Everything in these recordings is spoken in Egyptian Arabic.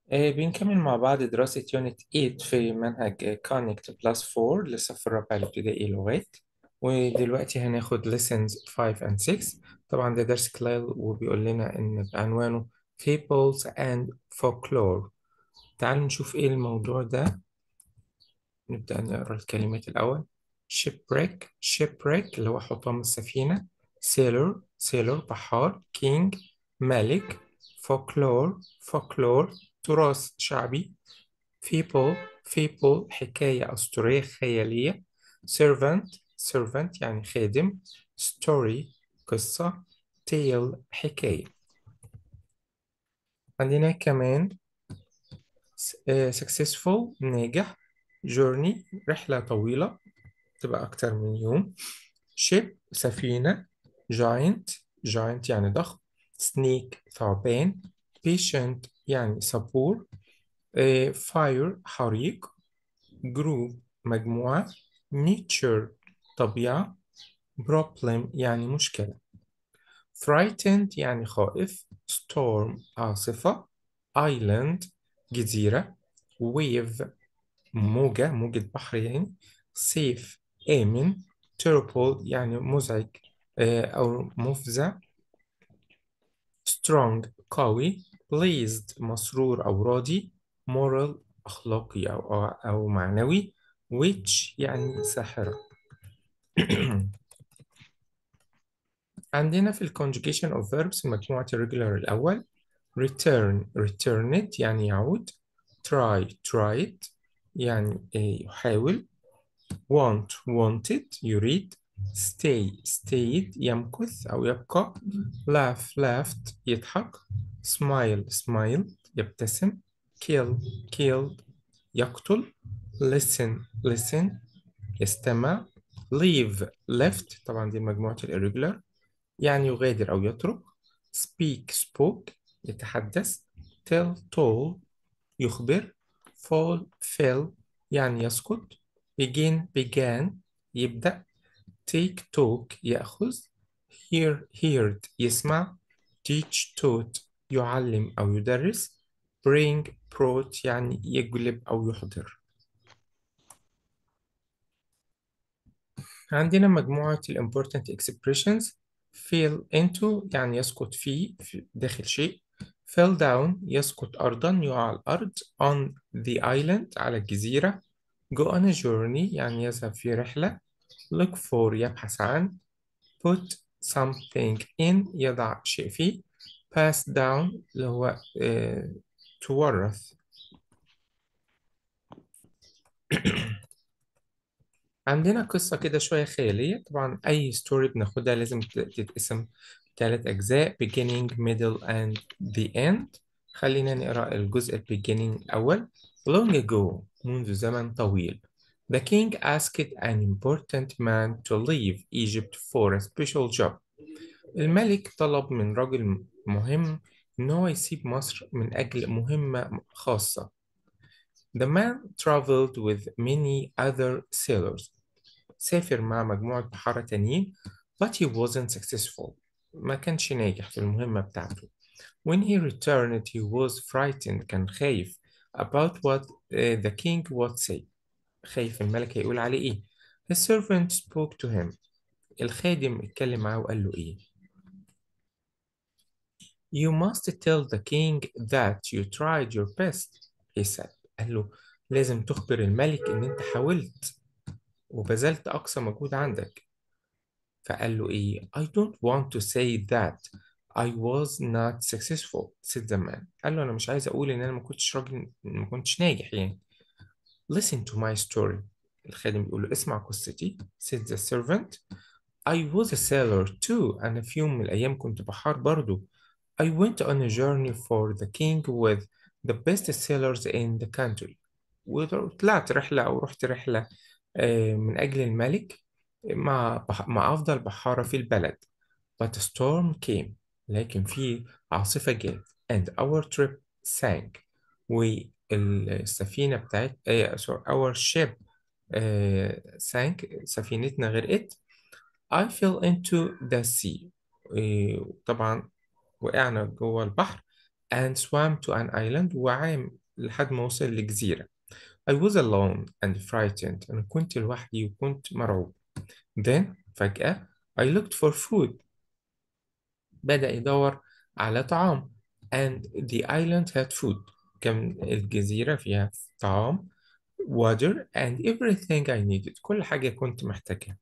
آه، بنكمل مع بعض دراسة يونت 8 في منهج كونكت بلس 4 للصف الرابع الابتدائي لغات ودلوقتي هناخد lessons 5 and 6 طبعا ده درس كلال وبيقول لنا إن بعنوانه Fables and Folklore تعالوا نشوف إيه الموضوع ده نبدأ نقرأ الكلمات الأول shipwreck shipwreck اللي هو حطام السفينة sailor sailor بحار king ملك folklore folklore تراث شعبي people people حكاية أسطورية خيالية servant servant يعني خادم story قصة tale حكاية عندنا كمان آه، successful ناجح journey رحلة طويلة تبقى أكتر من يوم ship سفينة giant giant يعني ضخم snake ثعبان patient يعني صبور آه، fire حريق group مجموعة nature طبيعة problem يعني مشكلة frightened يعني خائف storm عاصفة island جزيرة wave موجة موجة بحر يعني safe آمن terrible يعني مزعج آه، أو مفزع strong قوي pleased مسرور أو راضي moral أخلاقي أو, أو, أو معنوي witch يعني ساحرة عندنا في ال conjugation of verbs مجموعة الريجولار الأول return returned يعني يعود try tried يعني آه، يحاول want wanted يريد stay stayed يمكث أو يبقى laugh laughed يضحك smile smiled يبتسم kill killed يقتل listen listen يستمع leave left طبعا دي مجموعة الirregular يعني يغادر أو يترك speak spoke يتحدث tell told يخبر fall fell يعني يسقط begin began يبدأ take talk يأخذ hear heard يسمع teach taught يعلم أو يدرس bring brought يعني يجلب أو يحضر عندنا مجموعة ال important expressions fell into يعني يسقط فيه في داخل شيء fell down يسقط أرضا يقع على الأرض on the island على الجزيرة go on a journey يعني يذهب في رحلة look for يبحث عن put something in يضع شيء فيه pass down اللي هو آه، تورث عندنا قصة كده شوية خيالية طبعا أي ستوري بناخدها لازم ت- تتقسم ثلاث أجزاء beginning middle and the end خلينا نقرأ الجزء ال beginning الأول long ago منذ زمن طويل the king asked an important man to leave Egypt for a special job الملك طلب من رجل مهم إن هو يسيب مصر من أجل مهمة خاصة The man traveled with many other sailors سافر مع مجموعة بحارة تانيين but he wasn't successful ما كانش ناجح في المهمة بتاعته when he returned he was frightened كان خايف about what uh, the king would say خايف الملك هيقول عليه ايه the servant spoke to him الخادم اتكلم معاه وقال له ايه you must tell the king that you tried your best he said قال له لازم تخبر الملك ان انت حاولت وبذلت اقصى مجهود عندك فقال له إيه I don't want to say that I was not successful said the man قال له أنا مش عايز أقول إن أنا ما كنتش راجل ما كنتش ناجح يعني listen to my story الخادم بيقول له اسمع قصتي said the servant I was a sailor too أنا في يوم من الأيام كنت بحار برضو I went on a journey for the king with the best sailors in the country وطلعت رحلة أو رحت رحلة آه، من أجل الملك مع بح- مع أفضل بحارة في البلد but a storm came لكن في عاصفة جت and our trip sank والسفينة بتاعت آه، sorry our ship آه، sank سفينتنا غرقت I fell into the sea آه، طبعا وقعنا جوه البحر and swam to an island وعام لحد ما وصل لجزيرة I was alone and frightened أنا كنت لوحدي وكنت مرعوب then فجأة I looked for food بدأ يدور على طعام and the island had food كان الجزيرة فيها طعام water and everything I needed كل حاجة كنت محتاجها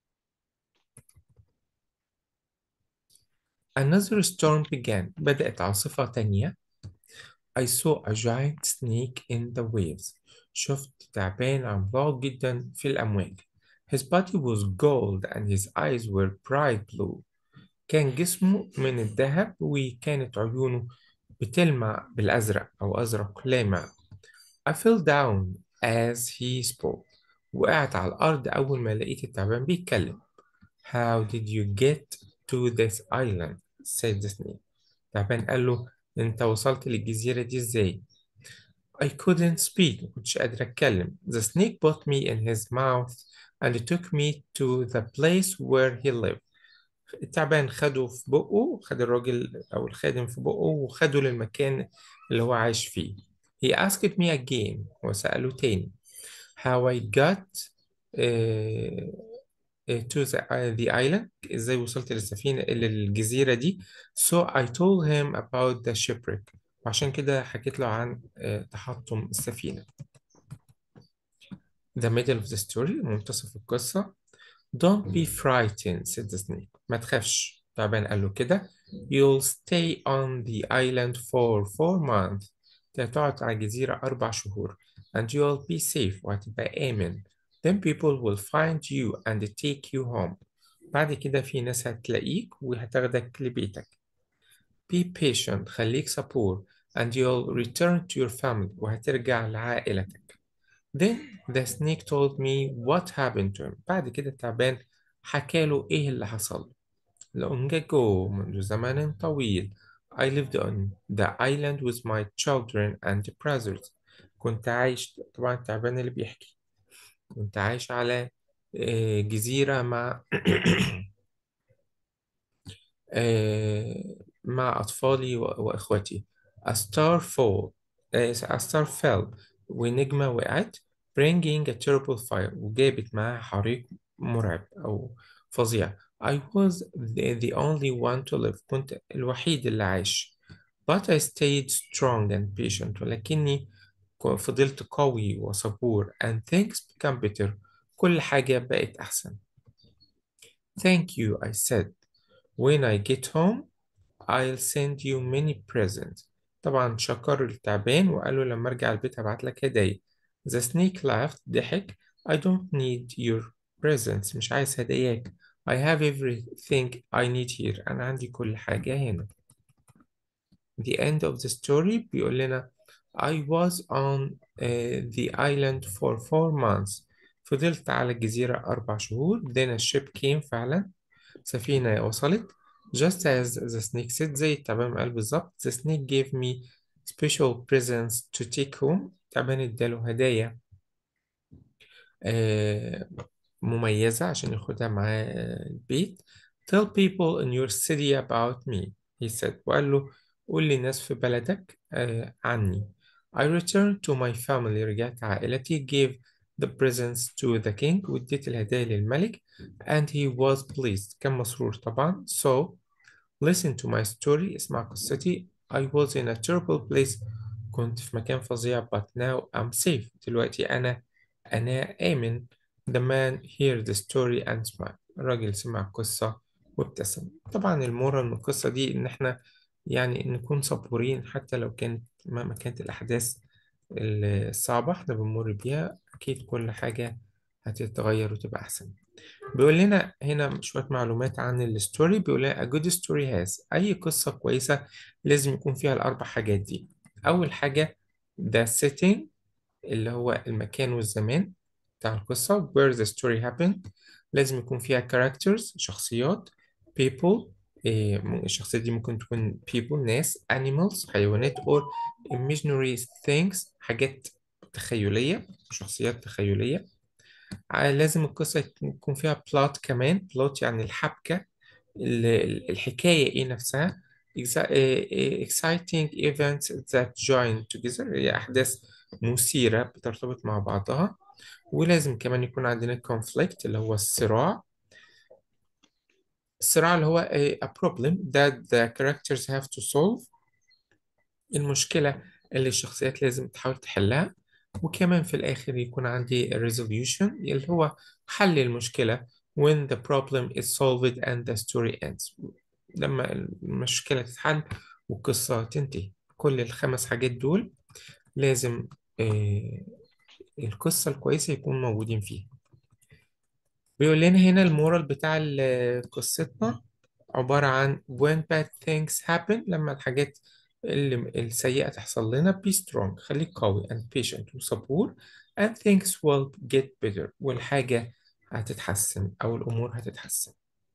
Another storm began بدأت عاصفة تانية I saw a giant snake in the waves شفت تعبان عملاق جدا في الأمواج His body was gold and his eyes were bright blue كان جسمه من الذهب وكانت عيونه بتلمع بالأزرق أو أزرق لامع I fell down as he spoke وقعت على الأرض أول ما لقيت التعبان بيتكلم How did you get to this island? said the snake التعبان قال له أنت وصلت للجزيرة دي إزاي؟ I couldn't speak مكنتش قادر أتكلم The snake put me in his mouth and took me to the place where he lived التعبان خده في بقه خد الراجل أو الخادم في بقه وخده للمكان اللي هو عايش فيه He asked me again وسأله تاني How I got uh, to the, uh, the island ازاي وصلت للسفينة للجزيرة دي so I told him about the shipwreck وعشان كده حكيت له عن uh, تحطم السفينة The middle of the story منتصف القصة Don't be frightened said the snake ما تخافش تعبان قال له كده You'll stay on the island for four months هتقعد على الجزيرة أربع شهور and you'll be safe وهتبقى آمن then people will find you and take you home بعد كده في ناس هتلاقيك وهتاخدك لبيتك be patient خليك صبور and you'll return to your family وهترجع لعائلتك then the snake told me what happened to him بعد كده التعبان حكاله إيه اللي حصل long ago منذ زمن طويل I lived on the island with my children and brothers كنت عايش طبعا التعبان اللي بيحكي كنت عايش على آه، جزيرة مع آه، مع أطفالي و- وإخوتي A star fall آه، A star fell ونجمة وقعت bringing a terrible fire وجابت معاها حريق مرعب أو فظيع I was the, the only one to live كنت الوحيد اللي عايش but I stayed strong and patient ولكني ك- فضلت قوي وصبور and things become better كل حاجة بقت أحسن Thank you I said When I get home I'll send you many presents طبعا شكر التعبان وقال له لما ارجع البيت هبعت لك هدايا The snake laughed ضحك I don't need your presents مش عايز هداياك I have everything I need here أنا عندي كل حاجة هنا The end of the story بيقول لنا I was on uh, the island for four months فضلت على الجزيرة أربع شهور then a ship came فعلا سفينة وصلت just as the snake said زي التعبان قال بالظبط the snake gave me special presents to take home التعبان اداله هدايا آه، مميزة عشان ياخدها معاه آه، البيت tell people in your city about me he said وقال له قول للناس في بلدك آه، عني I returned to my family رجعت عائلتي gave the presents to the king واديت الهدايا للملك and he was pleased كان مسرور طبعا so listen to my story اسمع قصتي I was in a terrible place كنت في مكان فظيع but now I'm safe دلوقتي أنا أنا آمن The man heard the story and smiled الراجل سمع القصة وابتسم طبعا المورال من القصة دي إن إحنا يعني نكون صبورين حتى لو كانت مهما كانت الأحداث الصعبة إحنا بنمر بيها أكيد كل حاجة هتتغير وتبقى أحسن بيقول لنا هنا شوية معلومات عن الستوري بيقول لنا a good story has أي قصة كويسة لازم يكون فيها الأربع حاجات دي أول حاجة the setting اللي هو المكان والزمان بتاع القصة where the story happened لازم يكون فيها characters شخصيات people إيه م- الشخصيات دي ممكن تكون people ناس animals حيوانات or imaginary things حاجات تخيلية شخصيات تخيلية ع- لازم القصة يكون فيها plot كمان plot يعني الحبكة ال- ال- الحكاية إيه نفسها exa- eh, eh, exciting events that join together هي أحداث مثيرة بترتبط مع بعضها ولازم كمان يكون عندنا conflict اللي هو الصراع الصراع اللي هو a, a problem that the characters have to solve المشكلة اللي الشخصيات لازم تحاول تحلها وكمان في الآخر يكون عندي resolution اللي هو حل المشكلة when the problem is solved and the story ends لما المشكلة تتحل والقصة تنتهي كل الخمس حاجات دول لازم آه القصة الكويسة يكون موجودين فيها بيقول لنا هنا المورال بتاع ال- قصتنا عبارة عن when bad things happen لما الحاجات اللي السيئة تحصل لنا be strong خليك قوي and patient وصبور and things will get better والحاجة هتتحسن أو الأمور هتتحسن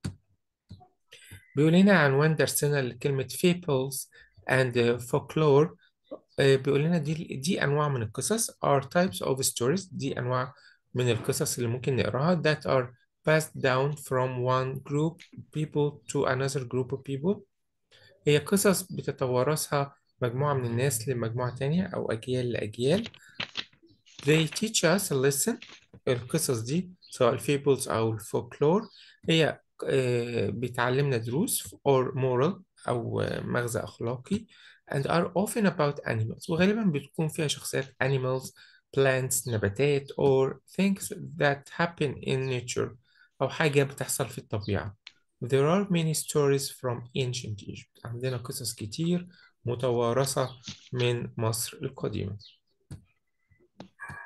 بيقول هنا عنوان درسنا لكلمة fables and folklore آه، بيقول لنا دي دي أنواع من القصص are types of stories دي أنواع من القصص اللي ممكن نقراها that are passed down from one group people to another group of people هي قصص بتتوارثها مجموعة من الناس لمجموعة تانية أو أجيال لأجيال They teach us a lesson القصص دي سواء الفيبلز أو الفولكلور هي آه، بتعلمنا دروس or moral أو آه، مغزى أخلاقي and are often about animals وغالبا بتكون فيها شخصيات animals plants نباتات or things that happen in nature أو حاجة بتحصل في الطبيعة There are many stories from ancient Egypt عندنا قصص كتير متوارثة من مصر القديمة